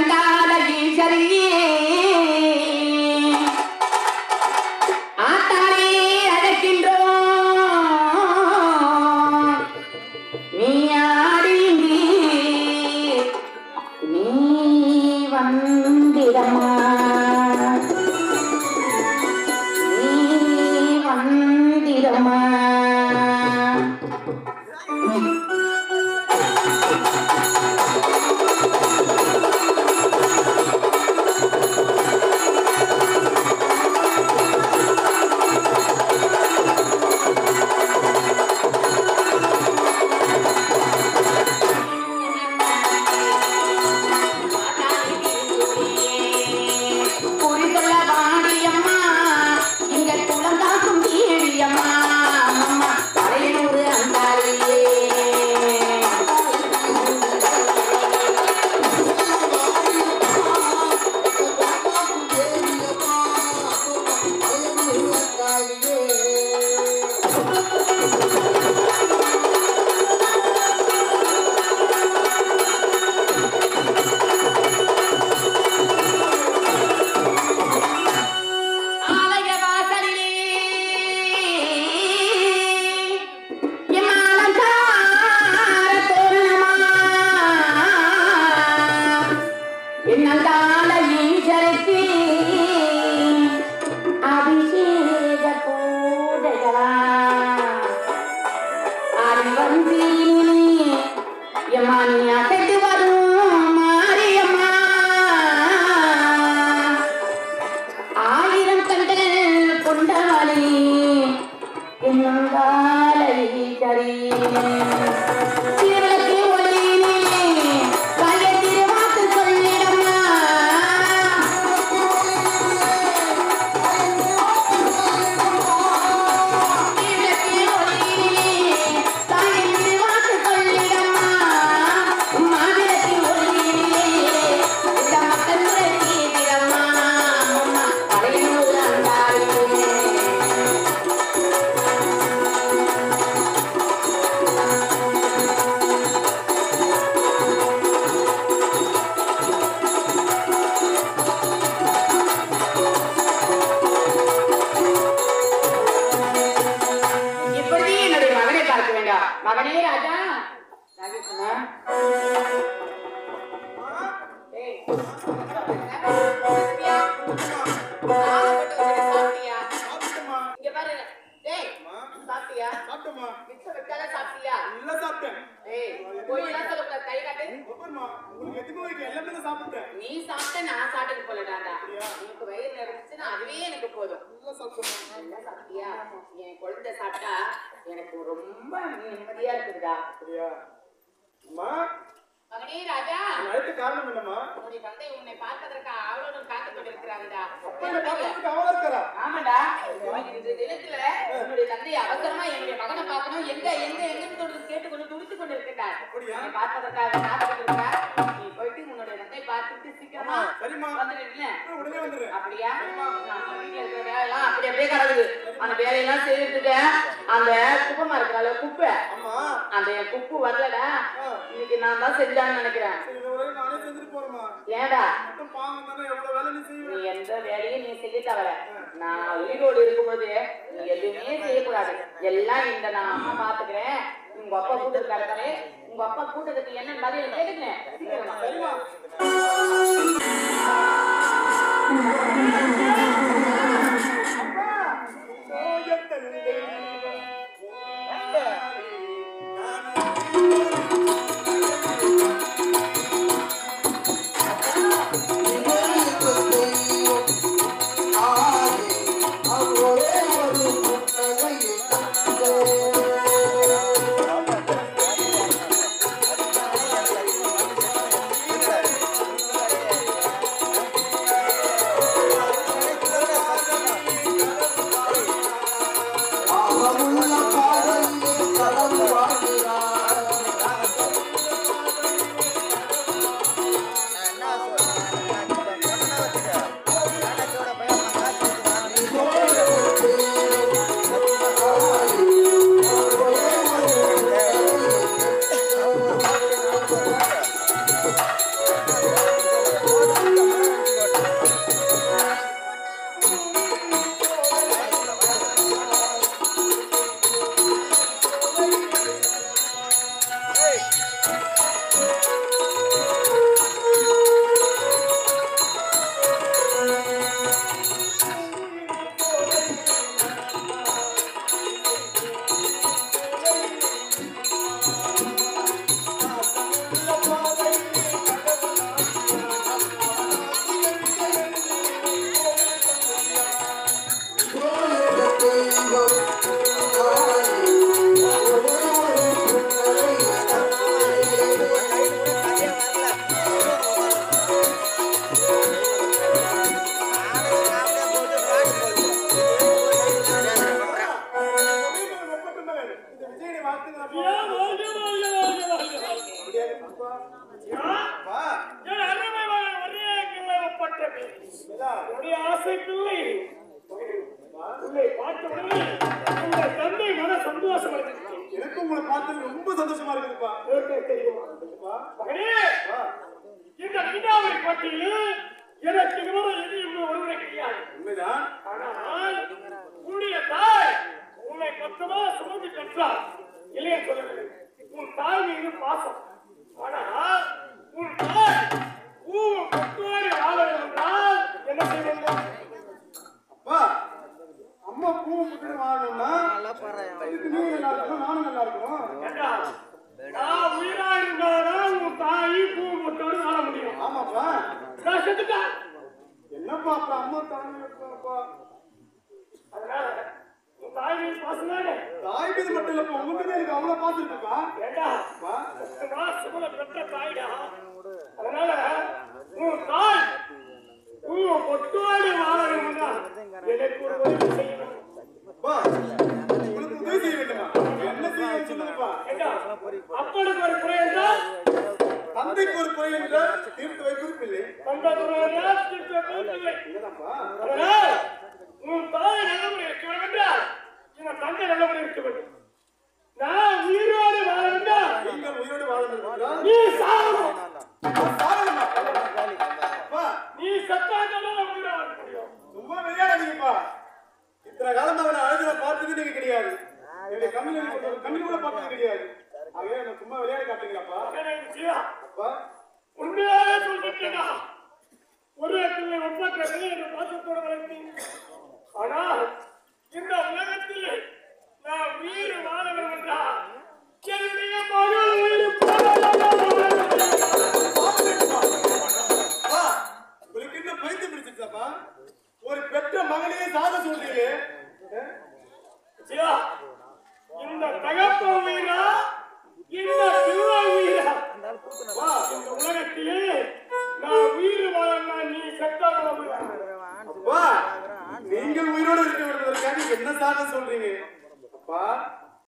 அந்தால ஈஸ்வரியே ஆத்தாளே அழைக்கின்றோம் நீ ஆடிங்கி நீ வந்திடமா நீ வந்திடமா குறிக்கொள்ள வாடியம்மா இங்க குளங்காக்கும் கீழியம்மா அம்மா தலையூரு அந்தாரியே ஆலய வாசலிலே எம்மாலங்கார தோரணமா என்னந்தால ஈஸ்வரத்தி அபிஷேக பூஜைகளா அது வந்து எம்மா நீ அசைத்து வரும் மாரியம்மா ஆயிரம் கண்கள் கொண்டவளே என்னங்காலை சரி திருவிளக்கு ஒளியிலே பழைய திருவாக்கு சொல்லிடம்மா திருவிளக்கு ஒளியிலே பழைய திருவாக்கு சொல்லிடம்மா மாதிரத்தி ஒளியிலே இந்த மக்கள் தீரம்மா அம்மா பழையூர் அந்தாரியே இப்பொழுது என்னுடைய மகனை பார்க்க வேண்டாம் மகனே ராஜா ராஜேஷ்மா. ஏய், சாப்பிட்டியா? சாப்பிட்டியா? இங்க பாரு. ஏய், சாப்பிட்டியா? மிச்சம் வைக்காத சாப்பிட்டியா? ஏய், பொய்யெல்லாம் சொல்லக்கூடாது. கை காட்டு. நீ சாப்பிட்ட நான் சாப்பிட்டது போலடாடா உனக்கு வயிறு நிறைஞ்சுச்சுன்னா அதுவே எனக்கு போதும் நல்லா சாப்பிட்டியா என் குழந்தை சாப்பிட்டா எனக்கு ரொம்ப நிம்மதியா இருக்குதுடா மகனே ராஜா காரணம் என்னமா உன்னுடைய தந்தை உன்னை பார்ப்பதற்கு அவளுடன் காத்துக் கொண்டிருக்கிறாங்கடா அவன் இருக்கிறா ஆமாடா இந்த தினத்துல உன்னுடைய தந்தை அவசரமா என்னுடைய மகனை பார்க்கணும் எங்க எங்க எங்கன்னு சொல்றது கேட்டுக்கொண்டு துடித்துக் கொண்டிருக்கிறார் அப்படியா? உன்னை பார்ப்பதற்காக காத்துக் கொண்டிருக்கிறார் நீ போயிட்டு உன்னுடைய தந்தை பார்த்துட்டு சீக்கிரமா சரிம்மா வந்துடுறீங்க உடனே வந்துரு அப்படியா நம்ம வீட்டுல இருக்கிற வேலையெல்லாம் அப்படி அப்படியே கிடக்குது அந்த வேலையெல்லாம் செய்துட்டு அந்த குப்பமா இருக்கிறாள் குப்பை ஆமா அந்த என் குப்பு வரலடா ஆ. இன்னைக்கு நான் தான் செஞ்சான்னு நினைக்கிறேன் சரி, இது வரைக்கும் நானே செஞ்சுட்டு போறேம்மா ஏடா மட்டும் பாவம் தானே எவ்வளவு வேலை நீ செய்வ நீ எந்த வேலையும் நீ செய்ய தவற நான் உயிரோடு இருக்கும்போது நீ எதுவுமே செய்யக்கூடாது எல்லாம் இந்த நான் அம்மா பாத்துக்கிறேன் உங்க அப்பா கூட்டத்துக்கு கிடக்கவே உங்க அப்பா கூட்டத்துக்கு என்ன பதில் கேட்டுக்கிறேன் சீக்கிரமா. சரிம்மா ஆ தானப்பா ஏன் வாழ்க, வாழ்க, வாழ்க, வாழ்க, வாழ்க. அப்படியே அப்பா யா, அப்பா என் அருமை மகன் ஒரே கிள்ளை ஒப்பட்டது. இதா, உன்னுடைய ஆசை பிள்ளை உன்னை பார்த்தவுடனே உங்க தந்தை மன சந்தோஷம் அடைஞ்சிருச்சு. எனக்கு உங்களை பார்த்தது ரொம்ப சந்தோஷமா இருக்குதுப்பா உனக்கு தெரியுமா? அப்பா மகனே, அப்பா, இந்த வினாவை பற்றியில் எனக்கு விவரம் எதையும் ஒருவரை கிடையாது உண்மைதான் ஆனால் உன்னுடைய தாய் உன்னை பத்தமா சுமந்து கற்றார் இல்லையே சொல்லவில்லை உன் தாய் மீது பாசம் ஆனால் உன் தாய் ஊரும் கொத்தோடி வாழ என்றால் என்ன செய்ய வேண்டும் அப்பா அம்மா பூ முட்டு வாழணும்னா இதுக்கு நீங்க நல்லா இருக்கணும் நானும் நல்லா இருக்கணும் ஏண்டா, நான் உயிரா இருந்தாதான் உன் தாய் பூ கொத்தோடு வாழ முடியும் ஆமாப்பா நான் செத்துட்டேன் என்னப்பா அப்புறம் அம்மா தாங்க அப்பா அதனால உன் தாய் மீது பாசம் தானே தாய் மீது மட்டும் இல்லப்பா உங்களுக்கு எனக்கு அவ்வளவு பார்த்துருக்குப்பா ஏண்டா அப்பா சுத்தமா சுமல பெற்ற தாய்டா அதனால உன் தாய் உன் பொட்டோடு வாழ வேண்டும்னா எனக்கு ஒரு உதவி செய்யணும் அப்பா உங்களுக்கு உதவி செய்ய வேண்டுமா என்ன செய்ய சொல்லுங்கப்பா ஏண்டா, அப்பனுக்கு ஒரு குறை என்றால் தந்தைக்கு ஒரு குறை என்றால் தீர்த்து வைப்பது பிள்ளை தந்த குறை என்றால் தீர்த்து வைப்பதில்லை. என்னதான்ப்பா அதனால் உன் தாய் நல்லபடி இருக்க வேண்டும் என்றால் இந்த தந்தை நல்லபடி இருக்க வேண்டும் நான் உயிரோடு வாழ வேண்டாம் நீங்கள் உயிரோடு வாழ வேண்டும் நீ சாகணும் சாரணுமா அப்பா நீ சத்தாதான் உயிரோடு வாழ முடியும் சும்மா விளையாடாதீங்கப்பா இத்தனை காலம் அவனை அழுதுல பார்த்தது நீங்க கிடையாது என்னுடைய கம்மியில் கம்மியில் கூட பார்த்தது கிடையாது ஆகவே என்ன சும்மா விளையாட காட்டுங்களாப்பா மகனே, ஜீவா, அப்பா உண்மையாக சொல்லிட்டேனா ஒரு இடத்துல ஒப்பற்றது என்று பாசத்தோடு வளர்த்தேன் ஆனால் இந்த உலகத்தில் நான் உயிர் வாழ வேண்டும் என்றால் என்னுடைய மகள் உயிர் அப்பா, உங்களுக்கு என்ன பைத்தியம் பிடிச்சிருச்சாப்பா ஒரு பெற்ற மகளையே சாத சொல்றீங்க அஹ்? சிவா, இந்த தகப்ப உயிரா இந்த பிள்ளை உயிரா அப்பா, இந்த உலகத்திலே நான் உயிர் வாழ நீ செத்தால் அப்பா நீங்கள் உயிரோடு இருக்க வேண்டுவதற்காக என்ன சாதம் சொல்றீங்க அப்பா